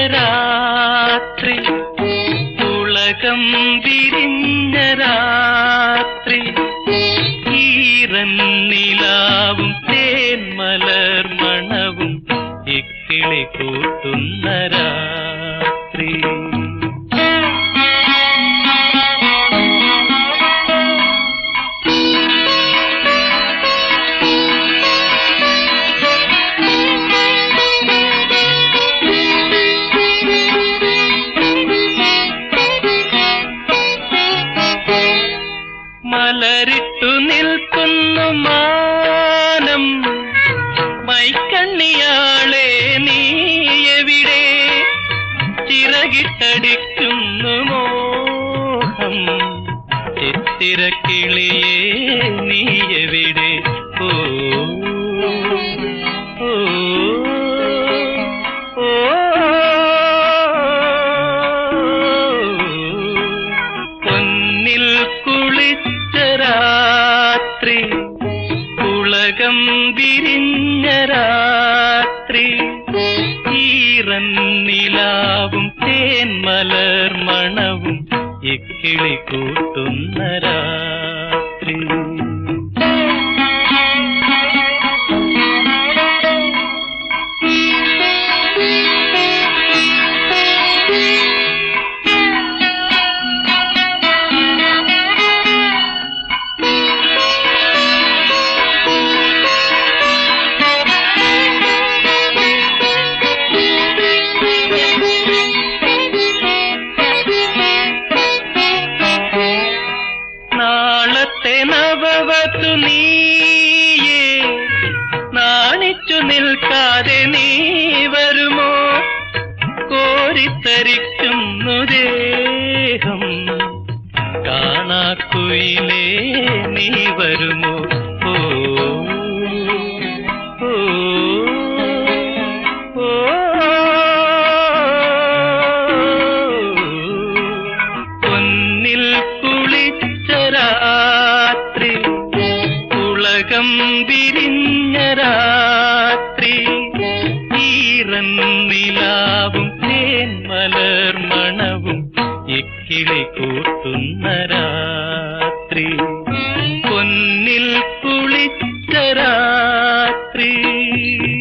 രാത്രി ഉലകം വിരിഞ്ഞ രാത്രി ഈറന്നിലാവും തേന്മലർ മണവും ഇക്കിളി കൂട്ടുന്ന രാത്രി മലരിട്ടു നിൽക്കുന്നു മാനം മൈക്കണ്ണിയാളെ നീ എവിടെ ചിറകിട്ടടിക്കുന്നു മോഹം ചിത്തിരക്കിളിയേ നീ എവിടെ ഓ ഓ ഓ പൊന്നിൽ കുളിച്ച രാത്രി ഉലകം വിരിഞ്ഞ രാത്രി ഈറന്നിലാവും തേന്മലർ മണവും ഇക്കിളി കൂട്ടുന്ന രാത്രി നാളത്തെ നവവധു നീയേ നാണിച്ചു നിൽക്കാതെ നീ വരുമോ കോരിത്തരിക്കുന്നു ദേഹം കാണാക്കുയിലേ നീ വരുമോ ഓ ഓ ഓ പൊന്നിൽ കുളിച്ച രാത്രി ഉലകം വിരിഞ്ഞ രാത്രി ഈറന്നിലാവും തേന്മലർ മണവും ഇക്കിളി കൂട്ടുന്ന രാത്രി പൊന്നിൽ കുളിച്ച രാത്രി